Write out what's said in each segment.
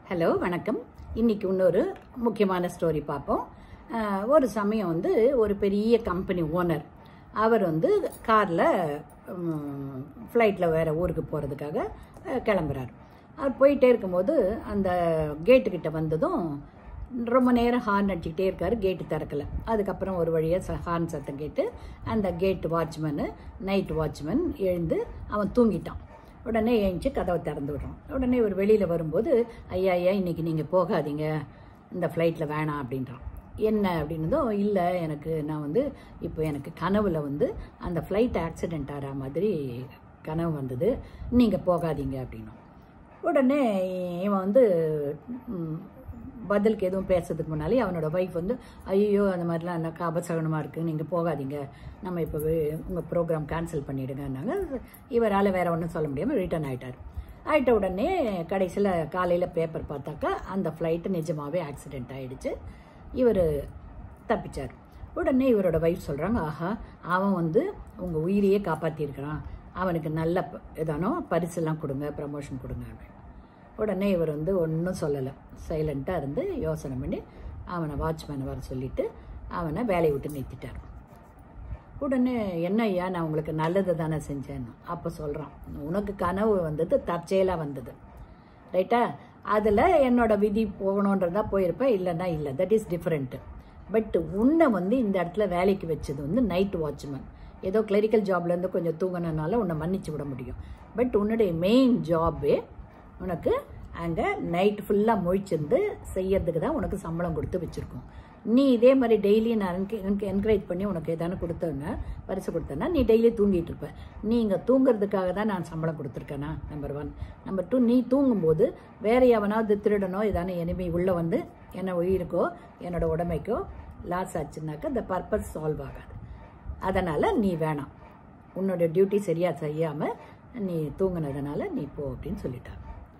hello வணக்கம் இன்னைக்கு இன்னொரு முக்கியமான ஸ்டோரி பார்ப்போம் அஹ், ஒரு சமயம் வந்து ஒரு பெரிய கம்பெனி ஓனர் அவர் வந்து காரில் ஃப்ளைட்டில் வேறு ஊருக்கு போகிறதுக்காக கிளம்புறாரு அவர் போயிட்டே இருக்கும்போது அந்த கேட்டுக்கிட்ட வந்ததும் ரொம்ப நேரம் ஹார்ன் அடிச்சுக்கிட்டே இருக்காரு கேட்டு திறக்கல அதுக்கப்புறம் ஒரு வழியாக ஹார்ன் சத்தம் கேட்டு அந்த கேட் வாட்ச்மேனு நைட் வாட்ச்மேன் எழுந்து அவன் தூங்கிட்டான் உடனே எழுந்துச்சு கதவை திறந்து விடுறோம் உடனே இவர் வெளியில் வரும்போது ஐயா ஐயா இன்னைக்கு நீங்கள் போகாதீங்க இந்த ஃப்ளைட்டில் வேணாம் அப்படின்றான் என்ன அப்படின்னதும் இல்லை எனக்கு நான் வந்து இப்போ எனக்கு கனவுல வந்து அந்த ஃப்ளைட் ஆக்சிடென்ட் ஆகிற மாதிரி கனவு வந்தது நீங்கள் போகாதீங்க அப்படின்னும் உடனே இவன் வந்து ம், பதிலுக்கு எதுவும் பேசுறதுக்கு முன்னாலே அவனோட ஒய்ஃப் வந்து ஐயோ அந்த மாதிரிலாம் எனக்கு அபசகனமாக இருக்குது நீங்கள் போகாதீங்க நம்ம இப்போ உங்கள் ப்ரோக்ராம் கேன்சல் பண்ணிவிடுங்கன்னாங்க இவரால் வேற ஒன்றும் சொல்ல முடியாமல் ரிட்டர்ன் ஆயிட்டார் ஆயிட்ட உடனே கடைசியில் காலையில் பேப்பர் பார்த்தாக்கா அந்த ஃப்ளைட்டு நிஜமாகவே ஆக்சிடென்ட் ஆயிடுச்சு இவர் தப்பிச்சார் உடனே இவரோட ஒய்ஃப் சொல்கிறாங்க ஆஹா அவன் வந்து உங்கள் உயிரையே காப்பாற்றிருக்கிறான் அவனுக்கு நல்ல ப- ஏதானோ பரிசெல்லாம் கொடுங்க ப்ரமோஷன் கொடுங்க அப்படின்னு உடனே இவர் வந்து ஒன்றும் சொல்லலை சைலண்ட்டாக இருந்து யோசனை பண்ணி அவனை வாட்ச்மேனை வர சொல்லிட்டு அவனை வேலையை விட்டு நிறுத்திட்டார் உடனே என்ன ஐயா நான் உங்களுக்கு நல்லது தானே செஞ்சேன்னு அப்போ சொல்கிறான் உனக்கு கனவு வந்தது தற்செயலாக வந்தது ரைட்டா அதில் என்னோட விதி போகணுன்றதா போயிருப்பேன் இல்லைன்னா இல்லை தட் இஸ் டிஃப்ரெண்ட்டு பட் உன்னை வந்து இந்த இடத்துல வேலைக்கு வச்சது வந்து நைட் வாட்ச்மேன் ஏதோ கிளரிக்கல் ஜாப்லேருந்து கொஞ்சம் தூங்கினனால உன்னை மன்னிச்சு விட முடியும் பட் உன்னுடைய மெயின் ஜாபே உனக்கு அங்கே நைட் ஃபுல்லாக முழிச்சிருந்து செய்யறதுக்கு தான் உனக்கு சம்பளம் கொடுத்து வச்சுருக்கோம் நீ இதே மாதிரி டெய்லி நான் எனக்கு என்கரேஜ் பண்ணி உனக்கு எதானு கொடுத்தேன்னா பரிசு கொடுத்தேன்னா நீ டெய்லி தூங்கிட்டு இருப்ப நீ இங்கே தூங்குறதுக்காக தான் நான் சம்பளம் கொடுத்துருக்கேனா நம்பர் ஒன் நம்பர் டூ நீ தூங்கும்போது வேற எவனாவது திருடனோ ஏதான எனிமி உள்ளே வந்து என்ன உயிருக்கோ என்னோட உடமைக்கோ லாஸ் ஆச்சுன்னாக்கா இந்த பர்பஸ் சால்வ் ஆகாது அதனால் நீ வேணாம் உன்னோட டியூட்டி சரியாக செய்யாமல் நீ தூங்குனதுனால நீ போ அப்படின்னு சொல்லிட்டார்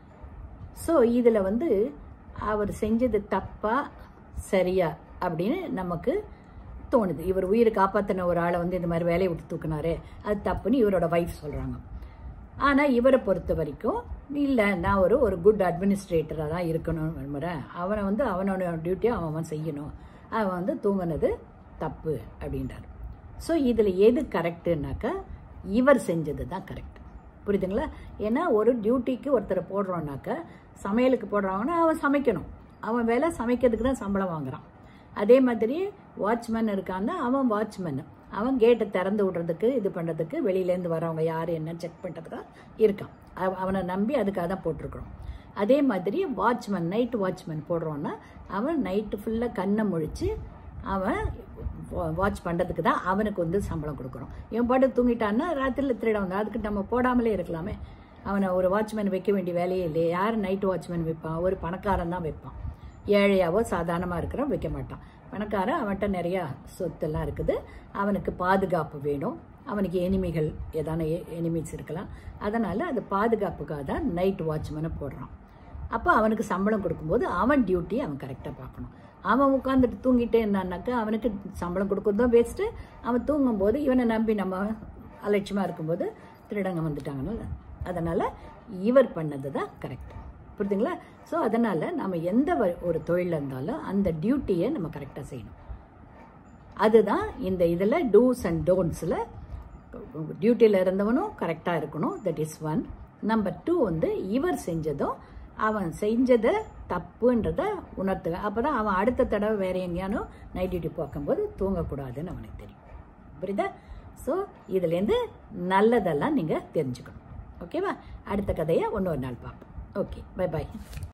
ஸோ இதில் வந்து அவர் செஞ்சது தப்பா சரியா அப்படின்னு நமக்கு தோணுது இவர் உயிரை காப்பாற்றின ஒரு ஆளை வந்து இந்த மாதிரி வேலையை விட்டு தூக்குனாரே அது தப்புன்னு இவரோட வைஃப் சொல்கிறாங்க ஆனால் இவரை பொறுத்த வரைக்கும் இல்லை நான் ஒரு ஒரு குட் அட்மினிஸ்ட்ரேட்டராக தான் இருக்கணும்னு விரும்புகிறேன் அவனை வந்து அவனோட டியூட்டியை அவன் அவன் செய்யணும் அவன் வந்து தூங்குனது தப்பு அப்படின்றார் ஸோ இதில் எது கரெக்டுனாக்கா இவர் செஞ்சது தான் கரெக்ட் புரியுதுங்களா ஏன்னா ஒரு டியூட்டிக்கு ஒருத்தரை போடுறோன்னாக்கா சமையலுக்கு போடுறாங்கன்னா அவன் சமைக்கணும் அவன் வேலை சமைக்கிறதுக்கு தான் சம்பளம் வாங்குறான் அதே மாதிரி வாட்ச்மேன் இருக்கான்னா அவன் வாட்ச்மேன் அவன் கேட்டை திறந்து விடுறதுக்கு இது பண்ணுறதுக்கு வெளியிலேருந்து வரவங்க யார் என்ன செக் பண்ணுறதுக்காக இருக்கான் அவ- அவனை நம்பி அதுக்காக தான் போட்டிருக்கிறோம் அதே மாதிரி வாட்ச்மேன் நைட் வாட்ச்மேன் போடுறோன்னா அவன் நைட்டு ஃபுல்லாக கண்ணை முழிச்சு அவன் வாட்ச் பண்ணுறதுக்கு தான் அவனுக்கு வந்து சம்பளம் கொடுக்குறோம் இவன் பாட்டு தூங்கிட்டான்னா ராத்திரியில் திருட வந்து அதுக்கு நம்ம போடாமலே இருக்கலாமே அவனை ஒரு வாட்ச்மேன் வைக்க வேண்டிய வேலையே இல்லையே யார் நைட் வாட்ச்மேன் வைப்பான் ஒரு பணக்காரன் தான் வைப்பான் ஏழையாவோ சாதாரணமாக இருக்கிறவன் வைக்க மாட்டான் பணக்காரன் அவன்கிட்ட நிறையா சொத்தெல்லாம் இருக்குது அவனுக்கு பாதுகாப்பு வேணும் அவனுக்கு எனிமிகள் ஏதான எனிமிஸ் இருக்கலாம் அதனால் அது பாதுகாப்புக்காக தான் நைட் வாட்ச்மேனை போடுறான் அப்போ அவனுக்கு சம்பளம் கொடுக்கும்போது அவன் டியூட்டி அவன் கரெக்டாக பார்க்கணும் அவன் உட்காந்துட்டு தூங்கிட்டே இருந்தான்னாக்கா அவனுக்கு சம்பளம் கொடுக்குறதும் வேஸ்ட்டு அவன் தூங்கும்போது இவனை நம்பி நம்ம அலட்சியமாக இருக்கும்போது திருடங்க வந்துட்டாங்கன்னு அதனால் இவர் பண்ணது தான் கரெக்ட் புரியுதுங்களா ஸோ அதனால் நம்ம எந்த வ- ஒரு தொழில் இருந்தாலும் அந்த டியூட்டியை நம்ம கரெக்டாக செய்யணும் அதுதான் இந்த இதில் டூஸ் அண்ட் டோன்ட்ஸில் டியூட்டியில் இருந்தவனும் கரெக்டாக இருக்கணும் that is one number two வந்து இவர் செஞ்சதும் அவன் செஞ்சதை தப்புன்றத உணர்த்துக அப்போ தான் அவன் அடுத்த தடவை வேற எங்கேயானோ நைட் டியூட்டி பார்க்கும்போது தூங்கக்கூடாதுன்னு அவனுக்கு தெரியும் புரியுதா ஸோ இதுலேருந்து நல்லதெல்லாம் நீங்கள் தெரிஞ்சுக்கணும் ஓகேவா அடுத்த கதையை இன்னொரு நாள் பார்ப்போம் ஓகே பை பை